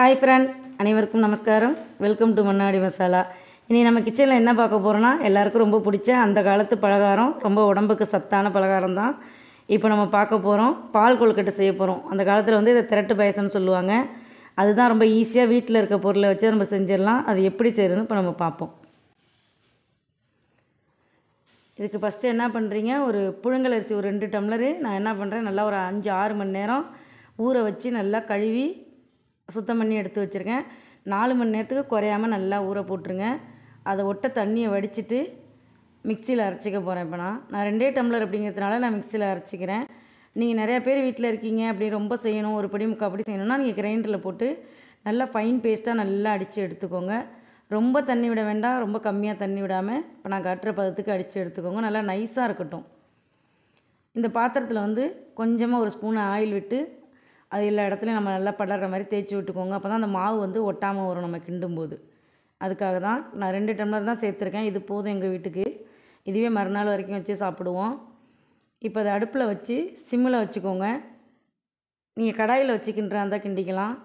hi friends அனைவருக்கும் நமஸ்காரம் welcome to Mannady masala இனி நம்ம கிச்சனில் என்ன பார்க்க போகிறோன்னா எல்லாருக்கும் ரொம்ப பிடிச்ச அந்த காலத்து பலகாரம் ரொம்ப உடம்புக்கு சத்தான பலகாரம் தான் இப்போ நம்ம பார்க்க போகிறோம் பால் கொழுக்கட்டை செய்ய போகிறோம் அந்த காலத்தில் வந்து இதை திரட்டு பாயசம்னு சொல்லுவாங்க அதுதான் ரொம்ப ஈஸியாக வீட்டில் இருக்க பொருளை வச்சு நம்ம செஞ்சிடலாம் அது எப்படி செய்கிறதுன்னு இப்போ நம்ம பார்ப்போம் இதுக்கு ஃபஸ்ட்டு என்ன பண்ணுறீங்க ஒரு புழுங்கல் அரிசி ஒரு ரெண்டு டம்ளரு நான் என்ன பண்ணுறேன் நல்லா ஒரு அஞ்சு ஆறு மணி நேரம் ஊற வச்சு நல்லா கழுவி சுத்தம் பண்ணி எடுத்து வச்சுருக்கேன் நாலு மணி நேரத்துக்கு குறையாமல் நல்லா ஊற போட்டுருங்க அதை ஒட்ட தண்ணியை வடிச்சிட்டு மிக்சியில் அரைச்சிக்க போகிறேன் இப்போ நான் நான் ரெண்டே டம்ளர் அப்படிங்கிறதுனால நான் மிக்சியில் அரைச்சிக்கிறேன் நீங்கள் நிறையா பேர் வீட்டில் இருக்கீங்க அப்படி ரொம்ப செய்யணும் ஒரு படி முக்கால் படி செய்யணும்னா நீங்கள் கிரைண்டரில் போட்டு நல்லா ஃபைன் பேஸ்ட்டாக நல்லா அடித்து எடுத்துக்கோங்க ரொம்ப தண்ணி விட வேண்டாம் ரொம்ப கம்மியாக தண்ணி விடாமல் இப்போ நான் கட்டுற பதத்துக்கு அடித்து எடுத்துக்கோங்க நல்லா நைஸாக இருக்கட்டும் இந்த பாத்திரத்தில் வந்து கொஞ்சமாக ஒரு ஸ்பூன் ஆயில் விட்டு அது எல்லா இடத்துலையும் நம்ம நல்லா படற மாதிரி தேய்ச்சி விட்டுக்கோங்க அப்போ தான் அந்த மாவு வந்து ஒட்டாமல் வரும் நம்ம கிண்டும்போது அதுக்காக தான் நான் ரெண்டு டம்ளர் தான் சேர்த்துருக்கேன் இது போதும் எங்கள் வீட்டுக்கு இதுவே மறுநாள் வரைக்கும் வச்சு சாப்பிடுவோம் இப்போ அதை அடுப்பில் வச்சு சிம்மில் வச்சுக்கோங்க நீங்கள் கடாயில் வச்சு கிண்டுறா இருந்தால் கிண்டிக்கலாம்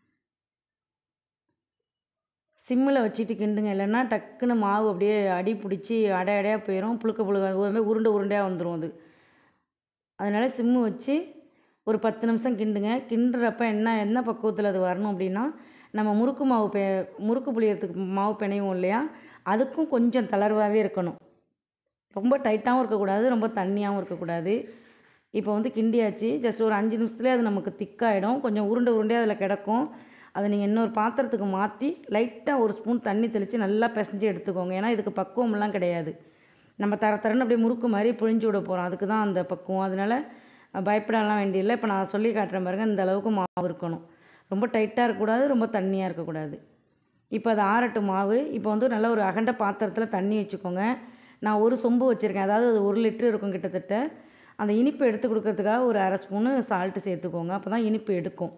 சிம்மில் வச்சுட்டு கிண்டுங்க இல்லைன்னா டக்குன்னு மாவு அப்படியே அடி பிடிச்சி அடை அடையாக போயிடும் புழுக்க புழுக்க ஒரு மாதிரி உருண்டை உருண்டையாக வந்துடும் அது அதனால் சிம்மு வச்சு ஒரு பத்து நிமிஷம் கிண்டுங்க கிண்டுறப்ப என்ன என்ன பக்குவத்தில் அது வரணும் அப்படின்னா நம்ம முறுக்கு மாவு பெ முறுக்கு புளியறதுக்கு மாவு பிணையும் இல்லையா அதுக்கும் கொஞ்சம் தளர்வாகவே இருக்கணும் ரொம்ப டைட்டாகவும் இருக்கக்கூடாது ரொம்ப தண்ணியாகவும் இருக்கக்கூடாது இப்போ வந்து கிண்டியாச்சு ஜஸ்ட் ஒரு அஞ்சு நிமிஷத்துலேயே அது நமக்கு திக்காயிடும் கொஞ்சம் உருண்டை உருண்டையாக அதில் கிடக்கும் அதை நீங்கள் இன்னொரு பாத்திரத்துக்கு மாற்றி லைட்டாக ஒரு ஸ்பூன் தண்ணி தெளித்து நல்லா பிசைஞ்சு எடுத்துக்கோங்க ஏன்னா இதுக்கு பக்குவம்லாம் கிடையாது நம்ம தர தரன்னு அப்படியே முறுக்கு மாதிரி புழிஞ்சு விட போகிறோம் அதுக்கு தான் அந்த பக்குவம் அதனால் பயப்படலாம் வேண்டியதில்லை இப்போ நான் சொல்லி காட்டுறேன் பாருங்கள் இந்த அளவுக்கு மாவு இருக்கணும் ரொம்ப டைட்டாக இருக்கக்கூடாது ரொம்ப தண்ணியாக இருக்கக்கூடாது இப்போ அது ஆறட்டும் மாவு இப்போ வந்து நல்ல ஒரு அகண்ட பாத்திரத்தில் தண்ணி வச்சுக்கோங்க நான் ஒரு சொம்பு வச்சுருக்கேன் அதாவது அது ஒரு லிட்டர் இருக்கும் கிட்டத்தட்ட அந்த இனிப்பு எடுத்து கொடுக்கறதுக்காக ஒரு அரை ஸ்பூனு சால்ட்டு சேர்த்துக்கோங்க அப்போ தான் இனிப்பு எடுக்கும்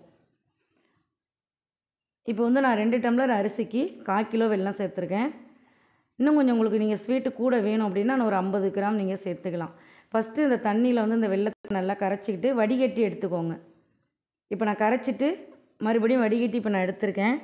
இப்போ வந்து நான் ரெண்டு டம்ளர் அரிசிக்கு கால் கிலோ வெல்லம் சேர்த்துருக்கேன் இன்னும் கொஞ்சம் உங்களுக்கு நீங்கள் ஸ்வீட்டு கூட வேணும் அப்படின்னா நான் ஒரு ஐம்பது கிராம் நீங்கள் சேர்த்துக்கலாம் ஃபஸ்ட்டு இந்த தண்ணியில் வந்து இந்த வெள்ளத்தை நல்லா கரைச்சிக்கிட்டு வடிகட்டி எடுத்துக்கோங்க இப்போ நான் கரைச்சிட்டு மறுபடியும் வடிகட்டி இப்போ நான் எடுத்திருக்கேன்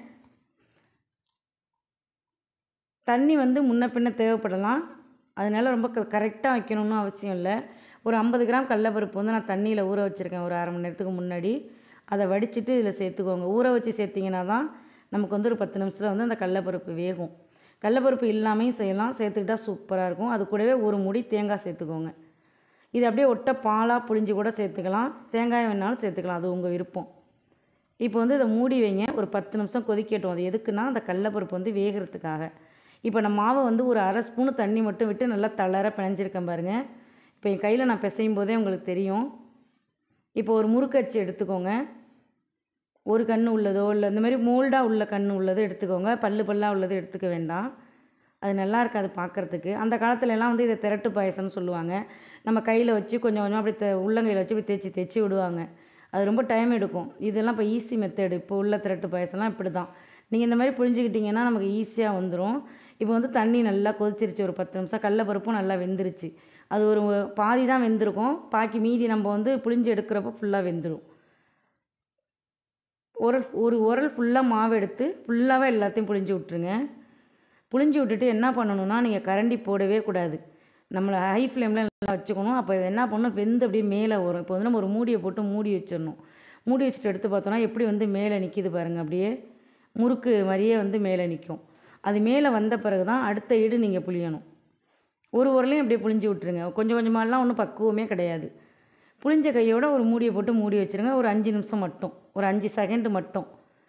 தண்ணி வந்து முன்ன பின்ன தேவைப்படலாம் அதனால ரொம்ப க கரெக்டாக வைக்கணும்னு அவசியம் இல்லை ஒரு ஐம்பது கிராம் கடலப்பருப்பு வந்து நான் தண்ணியில் ஊற வச்சுருக்கேன் ஒரு அரை மணி நேரத்துக்கு முன்னாடி அதை வடிச்சிட்டு இதில் சேர்த்துக்கோங்க ஊற வச்சு சேர்த்திங்கன்னா தான் நமக்கு வந்து ஒரு பத்து நிமிஷத்தில் வந்து அந்த கடலப்பருப்பு வேகும் கடலப்பருப்பு இல்லாமையும் செய்யலாம் சேர்த்துக்கிட்டா சூப்பராக இருக்கும் அது கூடவே ஒரு முடி தேங்காய் சேர்த்துக்கோங்க இது அப்படியே ஒட்ட பாலாக புழிஞ்சு கூட சேர்த்துக்கலாம் தேங்காய் வேணாலும் சேர்த்துக்கலாம் அது உங்கள் விருப்பம் இப்போ வந்து இதை மூடி வைங்க ஒரு பத்து நிமிஷம் கொதிக்கட்டும் அது எதுக்குன்னா அந்த கடலப்பருப்பு வந்து வேகிறதுக்காக இப்போ நான் மாவை வந்து ஒரு அரை ஸ்பூனு தண்ணி மட்டும் விட்டு நல்லா தளர பிணைஞ்சிருக்கேன் பாருங்கள் இப்போ என் கையில் நான் பிசையும் போதே உங்களுக்கு தெரியும் இப்போ ஒரு முறுக்கச்சு எடுத்துக்கோங்க ஒரு கண் உள்ளதோ இல்லை இந்த மாதிரி மோல்டாக உள்ள கண் உள்ளதோ எடுத்துக்கோங்க பல்லு பல்லாக உள்ளது எடுத்துக்க வேண்டாம் அது நல்லா இருக்காது பார்க்குறதுக்கு அந்த காலத்துல எல்லாம் வந்து இதை திரட்டு பாயசம்னு சொல்லுவாங்க நம்ம கையில் வச்சு கொஞ்சம் கொஞ்சம் அப்படி தே உள்ளங்கையில் வச்சு இப்படி தேய்ச்சி தேய்ச்சி விடுவாங்க அது ரொம்ப டைம் எடுக்கும் இதெல்லாம் இப்போ ஈஸி மெத்தடு இப்போ உள்ள திரட்டு பாயசம்லாம் இப்படி தான் நீங்கள் இந்த மாதிரி புழிஞ்சிக்கிட்டிங்கன்னா நமக்கு ஈஸியாக வந்துடும் இப்போ வந்து தண்ணி நல்லா கொதிச்சிருச்சு ஒரு பத்து நிமிஷம் கடலப்பருப்பும் நல்லா வெந்துருச்சு அது ஒரு பாதி தான் வெந்திருக்கும் பாக்கி மீதி நம்ம வந்து புழிஞ்சு எடுக்கிறப்ப ஃபுல்லாக வெந்துடும் உரல் ஒரு உரல் ஃபுல்லாக மாவு எடுத்து ஃபுல்லாகவே எல்லாத்தையும் புழிஞ்சு விட்ருங்க புழிஞ்சு விட்டுட்டு என்ன பண்ணணும்னா நீங்கள் கரண்டி போடவே கூடாது நம்மளை ஹை ஃப்ளேமில் நல்லா வச்சுக்கணும் அப்போ இது என்ன பண்ணணும் வெந்து அப்படியே மேலே வரும் இப்போ வந்து நம்ம ஒரு மூடியை போட்டு மூடி வச்சிடணும் மூடி வச்சுட்டு எடுத்து பார்த்தோன்னா எப்படி வந்து மேலே நிற்கிது பாருங்கள் அப்படியே முறுக்கு மாதிரியே வந்து மேலே நிற்கும் அது மேலே வந்த பிறகு தான் அடுத்த ஈடு நீங்கள் புளியணும் ஒரு உரலையும் அப்படியே புளிஞ்சு விட்ருங்க கொஞ்சம் கொஞ்சமாலாம் ஒன்றும் பக்குவமே கிடையாது புளிஞ்ச கையோட ஒரு மூடியை போட்டு மூடி வச்சுருங்க ஒரு அஞ்சு நிமிஷம் மட்டும் ஒரு அஞ்சு செகண்டு மட்டும்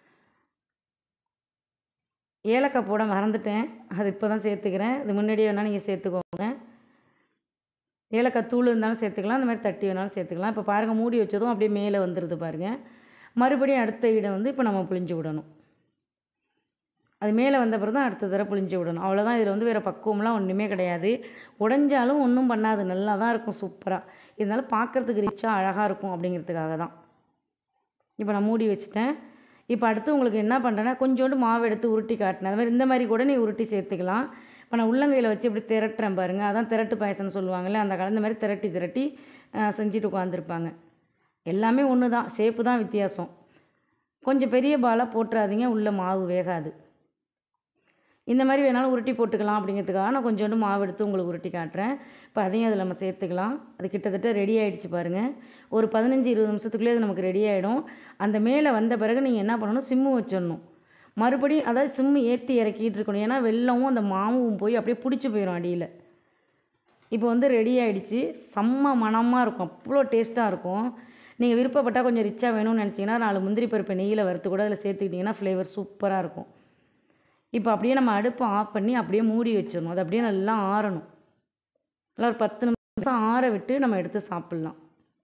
ஏலக்காய் போட மறந்துட்டேன் அது இப்போ தான் சேர்த்துக்கிறேன் இது முன்னாடியே வேணால் நீங்கள் சேர்த்துக்கோங்க ஏலக்காய் தூள் இருந்தாலும் சேர்த்துக்கலாம் அந்த மாதிரி தட்டி வேணாலும் சேர்த்துக்கலாம் இப்போ பாருங்கள் மூடி வச்சதும் அப்படியே மேலே வந்துடுது பாருங்கள் மறுபடியும் அடுத்த இடம் வந்து இப்போ நம்ம புளிஞ்சு விடணும் அது மேலே வந்த பிறகு தான் அடுத்த தடவை புளிஞ்சு விடணும் அவ்வளோதான் இதில் வந்து வேறு பக்குவம்லாம் ஒன்றுமே கிடையாது உடஞ்சாலும் ஒன்றும் பண்ணாது நல்லா தான் இருக்கும் சூப்பராக இருந்தாலும் பார்க்குறதுக்கு ரிச்சாக அழகாக இருக்கும் அப்படிங்கிறதுக்காக தான் இப்போ நான் மூடி வச்சுட்டேன் இப்போ அடுத்து உங்களுக்கு என்ன பண்ணுறேன்னா கொஞ்சோண்டு மாவு எடுத்து உருட்டி காட்டினேன் அது மாதிரி இந்த மாதிரி கூட நீ உருட்டி சேர்த்துக்கலாம் இப்போ நான் உள்ளங்கையில் வச்சு இப்படி திரட்டுறேன் பாருங்கள் அதான் திரட்டு பாயசம்னு சொல்லுவாங்கல்ல அந்த கலந்த மாதிரி திரட்டி திரட்டி செஞ்சுட்டு உட்காந்துருப்பாங்க எல்லாமே ஒன்று தான் ஷேப்பு தான் வித்தியாசம் கொஞ்சம் பெரிய பாலாக போட்டுறாதீங்க உள்ளே மாவு வேகாது இந்த மாதிரி வேணாலும் உருட்டி போட்டுக்கலாம் அப்படிங்கிறதுக்காக நான் கொஞ்சோண்டு மாவு எடுத்து உங்களுக்கு உருட்டி காட்டுறேன் இப்போ அதையும் அதில் நம்ம சேர்த்துக்கலாம் அது கிட்டத்தட்ட ரெடி ஆகிடுச்சு பாருங்கள் ஒரு பதினஞ்சு இருபது நிமிஷத்துக்குள்ளே அது நமக்கு ரெடி ஆகிடும் அந்த மேலே வந்த பிறகு நீங்கள் என்ன பண்ணணும் சிம்மு வச்சிடணும் மறுபடியும் அதாவது சிம்மு ஏற்றி இறக்கிட்டு இருக்கணும் ஏன்னா வெள்ளமும் அந்த மாவும் போய் அப்படியே பிடிச்சி போயிடும் அடியில் இப்போ வந்து ரெடி ஆகிடுச்சு செம்ம மணமாக இருக்கும் அவ்வளோ டேஸ்ட்டாக இருக்கும் நீங்கள் விருப்பப்பட்டால் கொஞ்சம் ரிச்சாக வேணும்னு நினச்சிங்கன்னா நாலு முந்திரி பருப்பை நெய்யில் வறுத்து கூட அதில் சேர்த்துக்கிட்டிங்கன்னா ஃப்ளேவர் சூப்பராக இருக்கும் இப்போ அப்படியே நம்ம அடுப்பை ஆஃப் பண்ணி அப்படியே மூடி வச்சிடணும் அது அப்படியே நல்லா ஆறணும் நல்லா ஒரு பத்து நிமிஷம் ஆற விட்டு நம்ம எடுத்து சாப்பிட்லாம்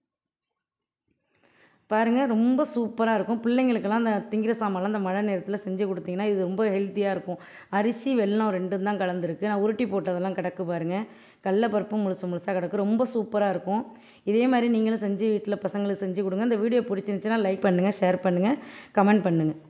பாருங்கள் ரொம்ப சூப்பராக இருக்கும் பிள்ளைங்களுக்கெல்லாம் அந்த திங்கிற சாமான்லாம் அந்த மழை நேரத்தில் செஞ்சு கொடுத்தீங்கன்னா இது ரொம்ப ஹெல்த்தியாக இருக்கும் அரிசி வெல்லம் ரெண்டும் தான் கலந்துருக்கு நான் உருட்டி போட்டதெல்லாம் கிடக்கு பாருங்கள் கடலப்பருப்பும் முழுசு முழுசாக கிடக்கு ரொம்ப சூப்பராக இருக்கும் இதே மாதிரி நீங்களும் செஞ்சு வீட்டில் பசங்களுக்கு செஞ்சு கொடுங்க இந்த வீடியோ பிடிச்சிருந்துச்சுன்னா லைக் பண்ணுங்கள் ஷேர் பண்ணுங்கள் கமெண்ட் பண்ணுங்கள்